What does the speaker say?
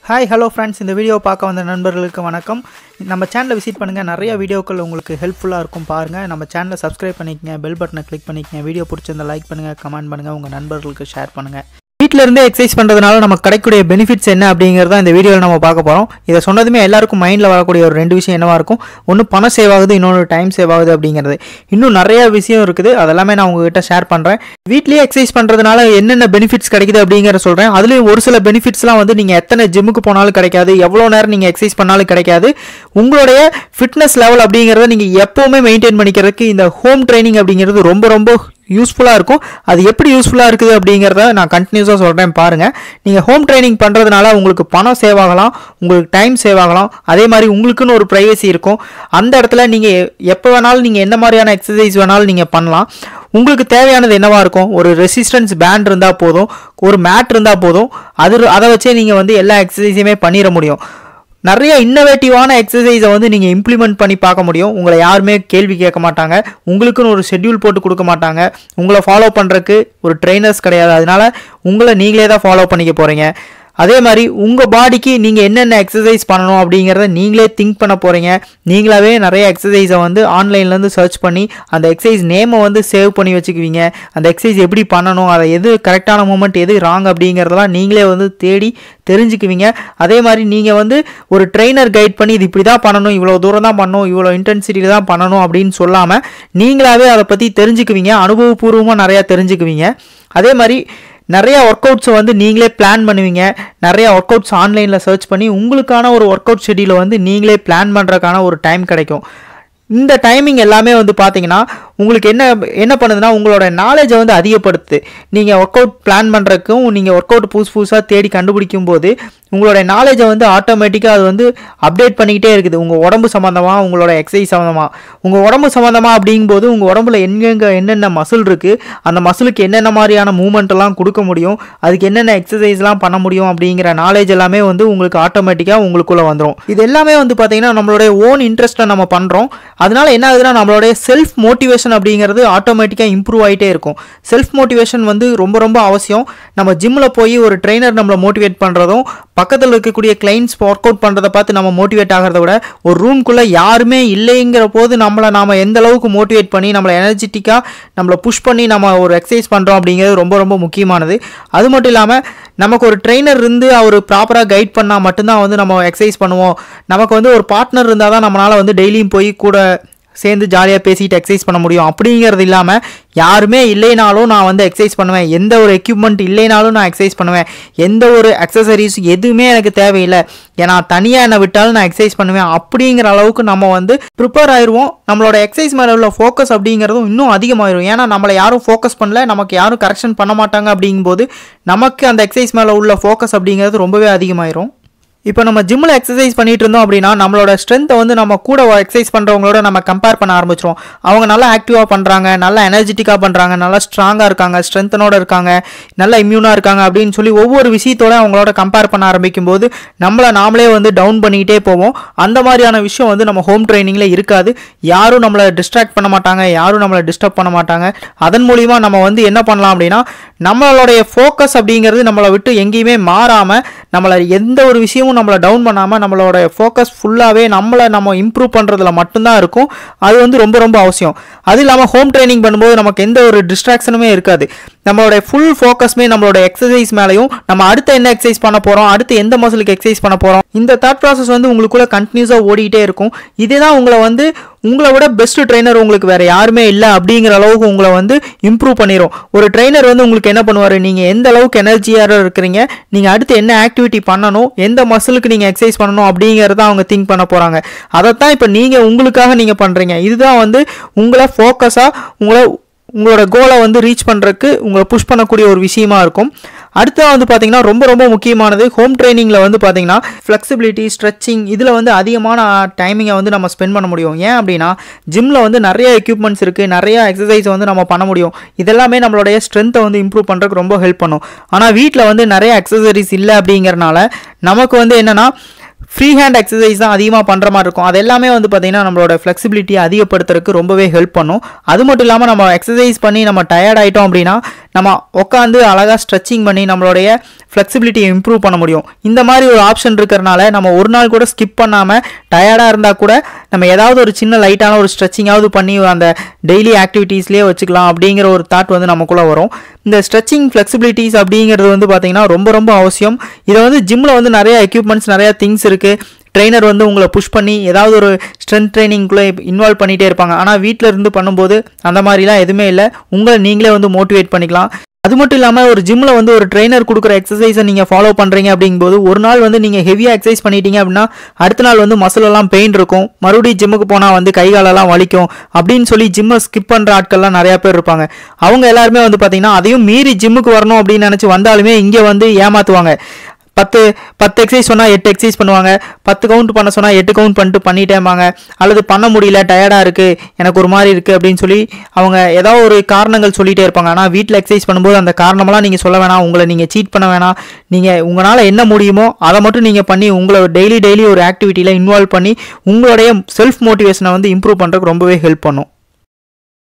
hi hello friends இந்த video பார்க்க வந்த நண்பர்களுக்கு வணக்கம் நம்ம சேனலை விசிட் பண்ணுங்கள் நிறைய வீடியோக்கள் உங்களுக்கு ஹெல்ப்ஃபுல்லாக இருக்கும் பாருங்கள் நம்ம சேனலை சப்ஸ்கிரைப் பண்ணிக்கங்க பெல் பட்டனை கிளிக் பண்ணிக்கங்க வீடியோ பிடிச்சிருந்தா லைக் பண்ணுங்கள் கமெண்ட் பண்ணுங்கள் உங்கள் நண்பர்களுக்கு ஷேர் பண்ணுங்கள் வீட்டில இருந்தே எக்ஸசைஸ் பண்ணுறதுனால நமக்கு கிடைக்கக்கூடிய பெனிஃபிட்ஸ் என்ன அப்படிங்கிறத இந்த வீடியோவில் நம்ம பார்க்க போகிறோம் இதை சொன்னதுமே எல்லாருக்கும் மைண்டில் வரக்கூடிய ஒரு ரெண்டு விஷயம் என்னவா இருக்கும் ஒன்று பணம் சேவ் ஆகுது இன்னொன்று டைம் சேவ் ஆகுது அப்படிங்கிறது இன்னும் நிறைய விஷயம் இருக்குது அதெல்லாமே நான் உங்ககிட்ட ஷேர் பண்ணுறேன் வீட்லேயே எக்ஸசைஸ் பண்ணுறதுனால என்னென்ன பெனிஃபிட்ஸ் கிடைக்குது அப்படிங்கிற சொல்கிறேன் அதுலேயும் ஒரு சில பெனிஃபிட்ஸ்லாம் வந்து நீங்கள் எத்தனை ஜிம்முக்கு போனாலும் கிடைக்காது எவ்வளோ நேரம் நீங்கள் எக்ஸசைஸ் பண்ணாலும் கிடைக்காது உங்களுடைய ஃபிட்னஸ் லெவல் அப்படிங்கிறத நீங்கள் எப்போவுமே மெயின்டைன் பண்ணிக்கிறதுக்கு இந்த ஹோம் ட்ரைனிங் அப்படிங்கிறது ரொம்ப ரொம்ப யூஸ்ஃபுல்லாக இருக்கும் அது எப்படி யூஸ்ஃபுல்லாக இருக்குது அப்படிங்கிறத நான் கண்டினியூஸாக சொல்கிறேன் பாருங்கள் நீங்கள் ஹோம் ட்ரைனிங் பண்ணுறதுனால உங்களுக்கு பணம் சேவ் ஆகலாம் உங்களுக்கு டைம் சேவ் ஆகலாம் அதே மாதிரி உங்களுக்குன்னு ஒரு ப்ரைவசி இருக்கும் அந்த இடத்துல நீங்கள் எப்போ வேணாலும் நீங்கள் எந்த மாதிரியான எக்ஸசைஸ் வேணாலும் நீங்கள் பண்ணலாம் உங்களுக்கு தேவையானது என்னவா இருக்கும் ஒரு ரெசிஸ்டன்ஸ் பேண்ட் இருந்தால் போதும் ஒரு மேட் இருந்தால் போதும் அது அதை வச்சே நீங்கள் வந்து எல்லா எக்ஸசைஸையுமே பண்ணிட முடியும் நிறைய இன்னோவேட்டிவான எக்ஸசைஸை வந்து நீங்கள் இம்ப்ளிமெண்ட் பண்ணி பார்க்க முடியும் உங்களை யாருமே கேள்வி கேட்க மாட்டாங்க உங்களுக்குன்னு ஒரு ஷெட்யூல் போட்டு கொடுக்க மாட்டாங்க உங்களை ஃபாலோ பண்ணுறக்கு ஒரு ட்ரைனர்ஸ் கிடையாது அதனால உங்களை நீங்களே தான் ஃபாலோ பண்ணிக்க போகிறீங்க அதே மாதிரி உங்கள் பாடிக்கு நீங்கள் என்னென்ன எக்ஸசைஸ் பண்ணணும் அப்படிங்கிறத நீங்களே திங்க் பண்ண போகிறீங்க நீங்களாவே நிறைய எக்ஸசைஸை வந்து ஆன்லைன்லேருந்து சர்ச் பண்ணி அந்த எக்ஸசைஸ் நேமை வந்து சேவ் பண்ணி வச்சுக்குவீங்க அந்த எக்ஸசைஸ் எப்படி பண்ணணும் அதை எது கரெக்டான மூமெண்ட் எது ராங் அப்படிங்கிறதெல்லாம் நீங்களே வந்து தேடி தெரிஞ்சுக்குவீங்க அதே மாதிரி நீங்கள் வந்து ஒரு ட்ரெயினர் கைட் பண்ணி இது இப்படி தான் பண்ணணும் இவ்வளோ தூரம் தான் பண்ணணும் இவ்வளோ இன்டென்சிட்டியில் தான் பண்ணணும் அப்படின்னு சொல்லாமல் நீங்களாவே அதை பற்றி தெரிஞ்சுக்குவீங்க அனுபவபூர்வமாக நிறையா தெரிஞ்சுக்குவீங்க அதே மாதிரி நிறைய ஒர்க் அவுட்ஸை வந்து நீங்களே பிளான் பண்ணுவீங்க நிறைய ஒர்க் அவுட்ஸ் ஆன்லைனில் சர்ச் பண்ணி உங்களுக்கான ஒரு ஒர்க் அவுட் ஷெடியூலை வந்து நீங்களே பிளான் பண்ணுறதுக்கான ஒரு டைம் கிடைக்கும் இந்த டைமிங் எல்லாமே வந்து பார்த்தீங்கன்னா உங்களுக்கு என்ன என்ன பண்ணுதுன்னா உங்களோட நாலேஜை வந்து அதிகப்படுத்துது நீங்கள் ஒர்க் அவுட் பிளான் பண்ணுறதுக்கும் நீங்கள் ஒர்க் அவுட் புதுசு புதுசாக தேடி கண்டுபிடிக்கும் போது உங்களோட நாலேஜை வந்து ஆட்டோமேட்டிக்காக அது வந்து அப்டேட் பண்ணிக்கிட்டே இருக்குது உங்கள் உடம்பு சம்மந்தமாக உங்களோட எக்ஸசைஸ் சம்மந்தமாக உங்கள் உடம்பு சம்மந்தமாக அப்படிங்கும்போது உங்கள் உடம்புல எங்கெங்கே என்னென்ன மசில் இருக்குது அந்த மசிலுக்கு என்னென்ன மாதிரியான மூமெண்ட் எல்லாம் கொடுக்க முடியும் அதுக்கு என்னென்ன எக்ஸசைஸ்லாம் பண்ண முடியும் அப்படிங்கிற நாலேஜ் எல்லாமே வந்து உங்களுக்கு ஆட்டோமேட்டிக்காக உங்களுக்குள்ளே வந்துடும் இது எல்லாமே வந்து பார்த்தீங்கன்னா நம்மளுடைய ஓன் இன்ட்ரெஸ்ட்டை நம்ம பண்ணுறோம் அதனால என்ன ஆகுதுன்னா நம்மளுடைய செல்ஃப் மோட்டிவேஷன் அப்படிங்கிறது ஆட்டோமேட்டிக்காக இம்ப்ரூவ் ஆகிட்டே இருக்கும் செல்ஃப் மோட்டிவேஷன் வந்து ரொம்ப ரொம்ப அவசியம் நம்ம ஜிம்மில் போய் ஒரு ட்ரெயினர் நம்மளை மோட்டிவேட் பண்ணுறதும் பக்கத்தில் இருக்கக்கூடிய கிளைண்ட்ஸ் ஒர்க் அவுட் பண்ணுறதை பார்த்து நம்ம மோட்டிவேட் ஆகிறத விட ஒரு ரூம்குள்ளே யாருமே இல்லைங்கிற போது நம்மளை நாம எந்த அளவுக்கு மோட்டிவேட் பண்ணி நம்மளை எனர்ஜெட்டிக்காக நம்மளை புஷ் பண்ணி நம்ம ஒரு எக்ஸசைஸ் பண்ணுறோம் அப்படிங்கிறது ரொம்ப ரொம்ப முக்கியமானது அது மட்டும் இல்லாமல் நமக்கு ஒரு ட்ரெயினர் இருந்து அவர் ப்ராப்பராக கைட் பண்ணால் மட்டும்தான் வந்து நம்ம எக்ஸசைஸ் பண்ணுவோம் நமக்கு வந்து ஒரு பார்ட்னர் இருந்தால் தான் நம்மளால் வந்து டெய்லியும் போய் கூட சேர்ந்து ஜாலியாக பேசிட்டு எக்ஸசைஸ் பண்ண முடியும் அப்படிங்கிறது இல்லாமல் யாருமே இல்லைனாலும் நான் வந்து எக்ஸசைஸ் பண்ணுவேன் எந்த ஒரு எக்யூப்மெண்ட் இல்லைனாலும் நான் எக்ஸசைஸ் பண்ணுவேன் எந்த ஒரு அக்சசரிஸ் எதுவுமே எனக்கு தேவையில்லை ஏன்னா தனியாக என்னை விட்டாலும் நான் எக்ஸசைஸ் பண்ணுவேன் அப்படிங்கிற அளவுக்கு நம்ம வந்து ப்ரிப்பேர் ஆயிடுவோம் நம்மளோட எக்ஸசைஸ் மேலே உள்ள ஃபோக்கஸ் அப்படிங்கிறதும் இன்னும் அதிகமாயிரும் ஏன்னா நம்மளை யாரும் ஃபோக்கஸ் பண்ணல நமக்கு யாரும் கரெக்ஷன் பண்ண மாட்டாங்க அப்படிங்கும்போது நமக்கு அந்த எக்ஸசைஸ் மேலே உள்ள ஃபோக்கஸ் அப்படிங்கிறது ரொம்பவே அதிகமாயிரும் இப்போ நம்ம ஜிம்மில் எக்ஸசைஸ் பண்ணிட்டு இருந்தோம் அப்படின்னா நம்மளோட ஸ்ட்ரென்த்தை வந்து நம்ம கூட எக்ஸசைஸ் பண்ணுறவங்களோட நம்ம கம்பேர் பண்ண ஆரம்பிச்சிரும் அவங்க நல்லா ஆக்டிவாக பண்ணுறாங்க நல்லா எனர்ஜெட்டிக்காக பண்ணுறாங்க நல்லா ஸ்ட்ராங்காக இருக்காங்க ஸ்ட்ரென்த்தனோட இருக்காங்க நல்லா இம்யூனாக இருக்காங்க அப்படின்னு சொல்லி ஒவ்வொரு விஷயத்தோட அவங்களோட கம்பேர் பண்ண ஆரம்பிக்கும் போது நம்மளை நாமளே வந்து டவுன் பண்ணிக்கிட்டே போவோம் அந்த மாதிரியான விஷயம் வந்து நம்ம ஹோம் ட்ரைனிங்கில் இருக்காது யாரும் நம்மளை டிஸ்ட்ராக்ட் பண்ண மாட்டாங்க யாரும் நம்மளை டிஸ்டர்ப் பண்ண மாட்டாங்க அதன் மூலிமா நம்ம வந்து என்ன பண்ணலாம் அப்படின்னா நம்மளுடைய ஃபோக்கஸ் அப்படிங்கிறது நம்மளை விட்டு எங்கேயுமே மாறாமல் நம்மளை எந்த ஒரு விஷயமும் நம்மளை டவுன் பண்ணாமல் நம்மளோட ஃபோக்கஸ் ஃபுல்லாகவே நம்மளை நம்ம இம்ப்ரூவ் பண்ணுறதுல மட்டும்தான் இருக்கும் அது வந்து ரொம்ப ரொம்ப அவசியம் அது இல்லாமல் ஹோம் ட்ரைனிங் பண்ணும்போது நமக்கு எந்த ஒரு டிஸ்ட்ராக்ஷனுமே இருக்காது நம்மளோட ஃபுல் ஃபோக்கஸ்மே நம்மளோட எக்ஸசைஸ் மேலேயும் நம்ம அடுத்து என்ன எக்ஸசைஸ் பண்ண போகிறோம் அடுத்து எந்த மசிலுக்கு எக்ஸசைஸ் பண்ண போகிறோம் இந்த தாட் ப்ராசஸ் வந்து உங்களுக்குள்ள கண்டினியூஸாக ஓடிக்கிட்டே இருக்கும் இதுதான் உங்களை வந்து உங்களை விட பெஸ்ட் ட்ரைனர் உங்களுக்கு வேற யாருமே இல்லை அப்படிங்கிற அளவுக்கு உங்களை வந்து இம்ப்ரூவ் பண்ணிடும் ஒரு ட்ரைனர் வந்து உங்களுக்கு என்ன பண்ணுவார் நீங்கள் எந்த அளவுக்கு எனர்ஜியாக இருக்கிறீங்க நீங்கள் அடுத்து என்ன ஆக்டிவிட்டி பண்ணணும் எந்த மசிலுக்கு நீங்கள் எக்ஸசைஸ் பண்ணணும் அப்படிங்கிறத அவங்க திங்க் பண்ண போகிறாங்க அதைத்தான் இப்போ நீங்கள் உங்களுக்காக நீங்கள் பண்ணுறீங்க இதுதான் வந்து உங்களை ஃபோக்கஸாக உங்களை உங்களோட கோலை வந்து ரீச் பண்ணுறதுக்கு உங்களை புஷ் பண்ணக்கூடிய ஒரு விஷயமா இருக்கும் அடுத்ததாக வந்து பார்த்தீங்கன்னா ரொம்ப ரொம்ப முக்கியமானது ஹோம் ட்ரைனிங்கில் வந்து பார்த்தீங்கன்னா ஃப்ளெக்சிபிலிட்டி ஸ்ட்ரெச்சிங் இதில் வந்து அதிகமான டைமிங்கை வந்து நம்ம ஸ்பெண்ட் பண்ண முடியும் ஏன் அப்படின்னா ஜிம்மில் வந்து நிறைய எக்யூப்மெண்ட்ஸ் இருக்குது நிறைய எக்ஸசைஸ் வந்து நம்ம பண்ண முடியும் இதெல்லாமே நம்மளுடைய ஸ்ட்ரென்த்தை வந்து இம்ப்ரூவ் பண்ணுறதுக்கு ரொம்ப ஹெல்ப் பண்ணும் ஆனால் வீட்டில் வந்து நிறைய எக்ஸசரிஸ் இல்லை அப்படிங்கிறனால நமக்கு வந்து என்னென்னா ஃப்ரீ ஹேண்ட் எக்ஸசைஸ் தான் அதிகமாக பண்ணுற மாதிரி இருக்கும் அது எல்லாமே வந்து பார்த்திங்கன்னா நம்மளோட ஃப்ளெக்சிபிலிட்டியை அதிகப்படுத்துறதுக்கு ரொம்பவே ஹெல்ப் பண்ணும் அது மட்டும் இல்லாமல் நம்ம எக்ஸசைஸ் பண்ணி நம்ம டயர்ட் ஆகிட்டோம் அப்படின்னா நம்ம உட்காந்து அழகாக ஸ்ட்ரெச்சிங் பண்ணி நம்மளுடைய ஃப்ளெக்சிபிலிட்டியை இம்ப்ரூவ் பண்ண முடியும் இந்த மாதிரி ஒரு ஆப்ஷன் இருக்கிறனால நம்ம ஒரு நாள் கூட ஸ்கிப் பண்ணாமல் டயர்டாக இருந்தால் கூட நம்ம ஏதாவது ஒரு சின்ன லைட்டான ஒரு ஸ்ட்ரெச்சிங்காவது பண்ணி அந்த டெய்லி ஆக்டிவிட்டீஸ்லேயே வச்சுக்கலாம் அப்படிங்கிற ஒரு தாட் வந்து நமக்குள்ளே வரும் இந்த ஸ்ட்ரெச்சிங் ஃப்ளெக்சிபிலிட்டிஸ் அப்படிங்கிறது வந்து பார்த்திங்கன்னா ரொம்ப ரொம்ப அவசியம் இதை வந்து ஜிம்மில் வந்து நிறைய எக்யூப்மெண்ட்ஸ் நிறையா திங்ஸ் இருக்குது ட்ரெயினர் வந்து உங்களை புஷ் பண்ணி ஏதாவது ஒரு ஸ்ட்ரென்த் ட்ரைனிங்குள்ளே இன்வால்வ் பண்ணிகிட்டே இருப்பாங்க ஆனால் வீட்டில் இருந்து பண்ணும்போது அந்த மாதிரிலாம் எதுவுமே இல்லை உங்களை நீங்களே வந்து மோட்டிவேட் பண்ணிக்கலாம் அது மட்டும் இல்லாமல் ஒரு ஜிம்மில் வந்து ஒரு ட்ரெயினர் கொடுக்குற எக்ஸசைஸை நீங்கள் ஃபாலோ பண்ணுறீங்க அப்படிங்கும்போது ஒரு நாள் வந்து நீங்கள் ஹெவியாக எக்ஸசைஸ் பண்ணிட்டீங்க அப்படின்னா அடுத்த நாள் வந்து மசில் எல்லாம் பெயின் இருக்கும் மறுபடியும் ஜிம்முக்கு போனால் வந்து கை காலெல்லாம் வலிக்கும் அப்படின்னு சொல்லி ஜிம்மை ஸ்கிப் பண்ணுற ஆட்கள்லாம் நிறையா பேர் இருப்பாங்க அவங்க எல்லாருமே வந்து பார்த்தீங்கன்னா அதையும் மீறி ஜிம்முக்கு வரணும் அப்படின்னு நினச்சி வந்தாலுமே இங்கே வந்து ஏமாற்றுவாங்க பத்து பத்து எக்ஸசைஸ் சொன்னால் எட்டு எக்ஸசைஸ் பண்ணுவாங்க பத்து கவுண்ட் பண்ண சொன்னால் எட்டு கவுண்ட் பண்ணிட்டு பண்ணிட்டேம்பாங்க அல்லது பண்ண முடியல டயர்டாக இருக்குது எனக்கு ஒரு மாதிரி இருக்குது அப்படின்னு சொல்லி அவங்க ஏதாவது ஒரு காரணங்கள் சொல்லிகிட்டே இருப்பாங்க ஆனால் வீட்டில் எக்ஸசைஸ் பண்ணும்போது அந்த காரணமெல்லாம் நீங்கள் சொல்ல வேணாம் உங்களை நீங்கள் சீட் பண்ண வேணாம் நீங்கள் உங்களால் என்ன முடியுமோ அதை மட்டும் நீங்கள் பண்ணி உங்களை டெய்லி டெய்லி ஒரு ஆக்டிவிட்டியில் இன்வால்வ் பண்ணி உங்களுடைய செல்ஃப் மோட்டிவேஷனை வந்து இம்ப்ரூவ் பண்ணுறதுக்கு ரொம்பவே ஹெல்ப் பண்ணும்